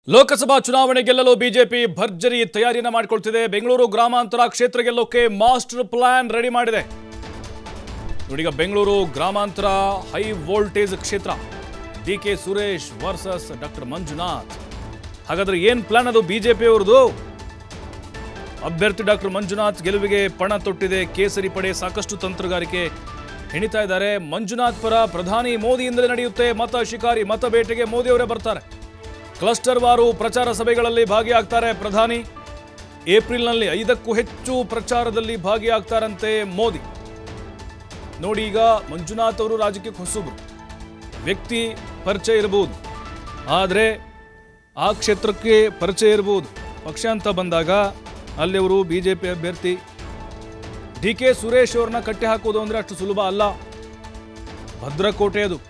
ಲೋಕಸಭಾ ಚುನಾವಣೆ ಗೆಲ್ಲಲು ಬಿಜೆಪಿ ಭರ್ಜರಿ ತಯಾರಿಯನ್ನ ಮಾಡಿಕೊಳ್ತಿದೆ ಬೆಂಗಳೂರು ಗ್ರಾಮಾಂತರ ಕ್ಷೇತ್ರ ಗೆಲ್ಲೋಕೆ ಮಾಸ್ಟರ್ ಪ್ಲಾನ್ ರೆಡಿ ಮಾಡಿದೆ ನೋಡಿ ಈಗ ಬೆಂಗಳೂರು ಗ್ರಾಮಾಂತರ ಹೈ ವೋಲ್ಟೇಜ್ ಕ್ಷೇತ್ರ D K Suresh versus doctor Manjunath ಹಾಗಾದ್ರೆ ಏನ್ ಪ್ಲಾನ್ ಅದು ಬಿಜೆಪಿ ಅವ್ರದ್ದು ಅಭ್ಯರ್ಥಿ ಡಾಕ್ಟರ್ ಮಂಜುನಾಥ್ ಗೆಲುವಿಗೆ ಪಣ ತೊಟ್ಟಿದೆ ಕೇಸರಿ ಪಡೆ ಸಾಕಷ್ಟು ತಂತ್ರಗಾರಿಕೆ ಹೆಣಿತಾ ಇದ್ದಾರೆ ಮಂಜುನಾಥ್ ಪರ ಪ್ರಧಾನಿ ಮೋದಿಯಿಂದಲೇ ನಡೆಯುತ್ತೆ ಮತ ಶಿಕಾರಿ ಮತ ಬೇಟೆಗೆ ಮೋದಿ ಅವರೇ ಬರ್ತಾರೆ ಕ್ಲಸ್ಟರ್ ವಾರು ಪ್ರಚಾರ ಸಭೆಗಳಲ್ಲಿ ಭಾಗಿಯಾಗ್ತಾರೆ ಪ್ರಧಾನಿ ಏಪ್ರಿಲ್ನಲ್ಲಿ ಐದಕ್ಕೂ ಹೆಚ್ಚು ಪ್ರಚಾರದಲ್ಲಿ ಭಾಗಿಯಾಗ್ತಾರಂತೆ ಮೋದಿ ನೋಡಿ ಈಗ ಮಂಜುನಾಥ್ ಅವರು ರಾಜಕೀಯಕ್ಕೆ ಹೊಸಬ್ರು ವ್ಯಕ್ತಿ ಪರಿಚಯ ಇರಬಹುದು ಆದರೆ ಆ ಕ್ಷೇತ್ರಕ್ಕೆ ಪರಿಚಯ ಇರಬಹುದು ಪಕ್ಷ ಅಂತ ಬಂದಾಗ ಅಲ್ಲಿ ಅವರು ಬಿ ಜೆ ಪಿ ಅಭ್ಯರ್ಥಿ ಡಿ ಕೆ ಸುರೇಶ್ ಅವ್ರನ್ನ ಕಟ್ಟಿ ಹಾಕೋದು ಅಂದರೆ ಅಷ್ಟು ಸುಲಭ ಅಲ್ಲ ಭದ್ರಕೋಟೆ ಅದು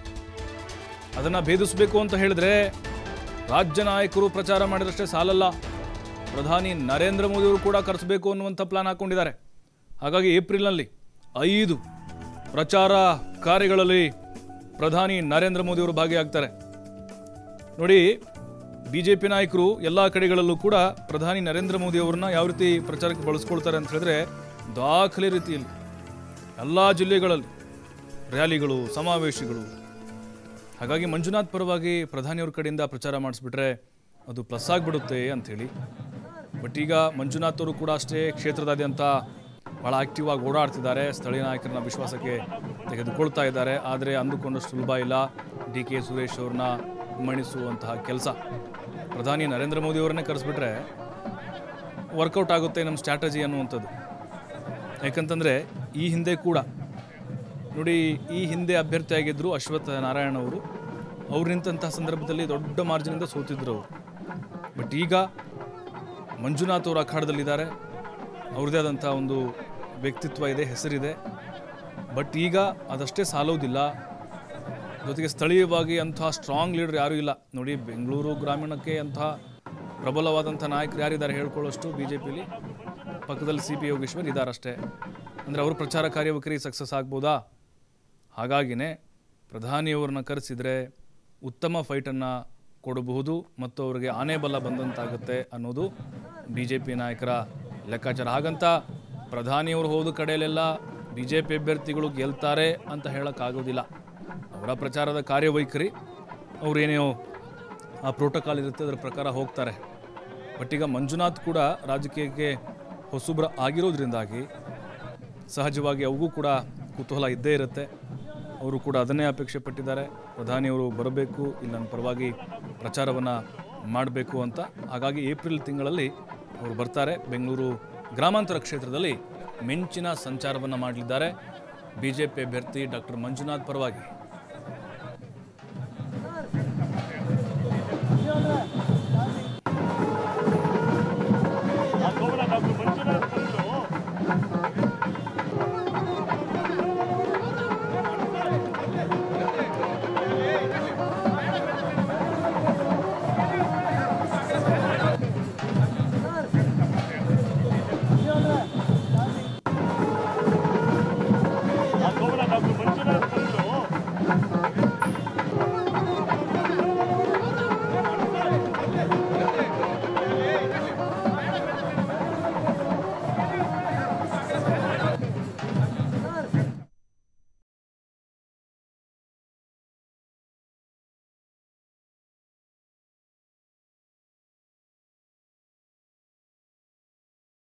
ಅದನ್ನು ಭೇದಿಸಬೇಕು ಅಂತ ಹೇಳಿದ್ರೆ ರಾಜ್ಯ ನಾಯಕರು ಪ್ರಚಾರ ಮಾಡಿದಷ್ಟೇ ಸಾಲಲ್ಲ ಪ್ರಧಾನಿ ನರೇಂದ್ರ ಮೋದಿಯವರು ಕೂಡ ಕರೆಸಬೇಕು ಅನ್ನುವಂಥ ಪ್ಲಾನ್ ಹಾಕೊಂಡಿದ್ದಾರೆ ಹಾಗಾಗಿ ಏಪ್ರಿಲ್ನಲ್ಲಿ ಐದು ಪ್ರಚಾರ ಕಾರ್ಯಗಳಲ್ಲಿ ಪ್ರಧಾನಿ ನರೇಂದ್ರ ಮೋದಿಯವರು ಭಾಗಿಯಾಗ್ತಾರೆ ನೋಡಿ ಬಿ ಜೆ ಪಿ ನಾಯಕರು ಎಲ್ಲ ಕಡೆಗಳಲ್ಲೂ ಕೂಡ ಪ್ರಧಾನಿ ನರೇಂದ್ರ ಮೋದಿ ಅವರನ್ನ ಯಾವ ರೀತಿ ಪ್ರಚಾರಕ್ಕೆ ಬಳಸ್ಕೊಳ್ತಾರೆ ಅಂತ ಹೇಳಿದ್ರೆ ದಾಖಲೆ ರೀತಿಯಲ್ಲಿ ಎಲ್ಲ ಜಿಲ್ಲೆಗಳಲ್ಲಿ ರ್ಯಾಲಿಗಳು ಸಮಾವೇಶಗಳು ಹಾಗಾಗಿ ಮಂಜುನಾಥ್ ಪರವಾಗಿ ಪ್ರಧಾನಿಯವ್ರ ಕಡೆಯಿಂದ ಪ್ರಚಾರ ಮಾಡಿಸ್ಬಿಟ್ರೆ ಅದು ಪ್ಲಸ್ ಆಗಿಬಿಡುತ್ತೆ ಅಂಥೇಳಿ ಬಟ್ ಈಗ ಮಂಜುನಾಥ್ ಅವರು ಕೂಡ ಅಷ್ಟೇ ಕ್ಷೇತ್ರದಾದ್ಯಂತ ಭಾಳ ಆಕ್ಟಿವ್ ಆಗಿ ಓಡಾಡ್ತಿದ್ದಾರೆ ಸ್ಥಳೀಯ ನಾಯಕರನ್ನ ವಿಶ್ವಾಸಕ್ಕೆ ತೆಗೆದುಕೊಳ್ತಾ ಇದ್ದಾರೆ ಆದರೆ ಅಂದುಕೊಂಡಷ್ಟು ಸುಲಭ ಇಲ್ಲ ಡಿ ಕೆ ಸುರೇಶ್ ಅವ್ರನ್ನ ಮಣಿಸುವಂತಹ ಕೆಲಸ ಪ್ರಧಾನಿ ನರೇಂದ್ರ ಮೋದಿ ಅವರನ್ನೇ ಕರೆಸ್ಬಿಟ್ರೆ ವರ್ಕೌಟ್ ಆಗುತ್ತೆ ನಮ್ಮ ಸ್ಟ್ರಾಟಜಿ ಅನ್ನುವಂಥದ್ದು ಯಾಕಂತಂದರೆ ಈ ಹಿಂದೆ ಕೂಡ ನೋಡಿ ಈ ಹಿಂದೆ ಅಭ್ಯರ್ಥಿಯಾಗಿದ್ದರು ಅಶ್ವತ್ಥ ನಾರಾಯಣ ಅವರು ಅವ್ರು ನಿಂತಹ ಸಂದರ್ಭದಲ್ಲಿ ದೊಡ್ಡ ಮಾರ್ಜಿನಿಂದ ಸೋತಿದ್ರು ಅವರು ಬಟ್ ಈಗ ಮಂಜುನಾಥ್ ಅವರು ಅಖಾಡದಲ್ಲಿದ್ದಾರೆ ಅವ್ರದ್ದೇ ಆದಂಥ ಒಂದು ವ್ಯಕ್ತಿತ್ವ ಇದೆ ಹೆಸರಿದೆ ಬಟ್ ಈಗ ಅದಷ್ಟೇ ಸಾಲೋದಿಲ್ಲ ಜೊತೆಗೆ ಸ್ಥಳೀಯವಾಗಿ ಅಂಥ ಸ್ಟ್ರಾಂಗ್ ಲೀಡರ್ ಯಾರೂ ಇಲ್ಲ ನೋಡಿ ಬೆಂಗಳೂರು ಗ್ರಾಮೀಣಕ್ಕೆ ಅಂಥ ಪ್ರಬಲವಾದಂಥ ನಾಯಕರು ಯಾರಿದ್ದಾರೆ ಹೇಳ್ಕೊಳ್ಳೋಷ್ಟು ಬಿ ಜೆ ಪಿಲಿ ಪಕ್ಕದಲ್ಲಿ ಸಿ ಪಿ ಯೋಗೇಶ್ವರ್ ಇದ್ದಾರಷ್ಟೇ ಅಂದರೆ ಅವರು ಪ್ರಚಾರ ಕಾರ್ಯವೈಖರಿ ಸಕ್ಸಸ್ ಆಗ್ಬೋದಾ ಹಾಗಾಗಿನೇ ಪ್ರಧಾನಿಯವರನ್ನ ಕರೆಸಿದರೆ ಉತ್ತಮ ಫೈಟನ್ನು ಕೊಡಬಹುದು ಮತ್ತು ಅವರಿಗೆ ಆನೆ ಬಲ ಬಂದಂತಾಗುತ್ತೆ ಅನ್ನೋದು ಬಿ ಜೆ ಪಿ ನಾಯಕರ ಲೆಕ್ಕಾಚಾರ ಹಾಗಂತ ಪ್ರಧಾನಿಯವರು ಹೋದ ಕಡೆಯಲ್ಲೆಲ್ಲ ಬಿ ಜೆ ಪಿ ಅಭ್ಯರ್ಥಿಗಳು ಗೆಲ್ತಾರೆ ಅಂತ ಹೇಳೋಕ್ಕಾಗೋದಿಲ್ಲ ಅವರ ಪ್ರಚಾರದ ಕಾರ್ಯವೈಖರಿ ಅವರೇನೋ ಆ ಪ್ರೋಟೋಕಾಲ್ ಇರುತ್ತೆ ಅದರ ಪ್ರಕಾರ ಹೋಗ್ತಾರೆ ಬಟ್ ಈಗ ಮಂಜುನಾಥ್ ಕೂಡ ರಾಜಕೀಯಕ್ಕೆ ಹೊಸಬ್ರ ಆಗಿರೋದ್ರಿಂದಾಗಿ ಸಹಜವಾಗಿ ಅವಗೂ ಕೂಡ ಕುತೂಹಲ ಇದ್ದೇ ಇರುತ್ತೆ ಅವರು ಕೂಡ ಅದನ್ನೇ ಅಪೇಕ್ಷೆ ಪಟ್ಟಿದ್ದಾರೆ ಪ್ರಧಾನಿಯವರು ಬರಬೇಕು ಇಲ್ಲಿ ನನ್ನ ಪರವಾಗಿ ಪ್ರಚಾರವನ್ನು ಮಾಡಬೇಕು ಅಂತ ಹಾಗಾಗಿ ಏಪ್ರಿಲ್ ತಿಂಗಳಲ್ಲಿ ಅವರು ಬರ್ತಾರೆ ಬೆಂಗಳೂರು ಗ್ರಾಮಾಂತರ ಕ್ಷೇತ್ರದಲ್ಲಿ ಮಿಂಚಿನ ಸಂಚಾರವನ್ನು ಮಾಡಲಿದ್ದಾರೆ ಬಿ ಜೆ ಪಿ ಅಭ್ಯರ್ಥಿ ಡಾಕ್ಟರ್ ಮಂಜುನಾಥ್ ಪರವಾಗಿ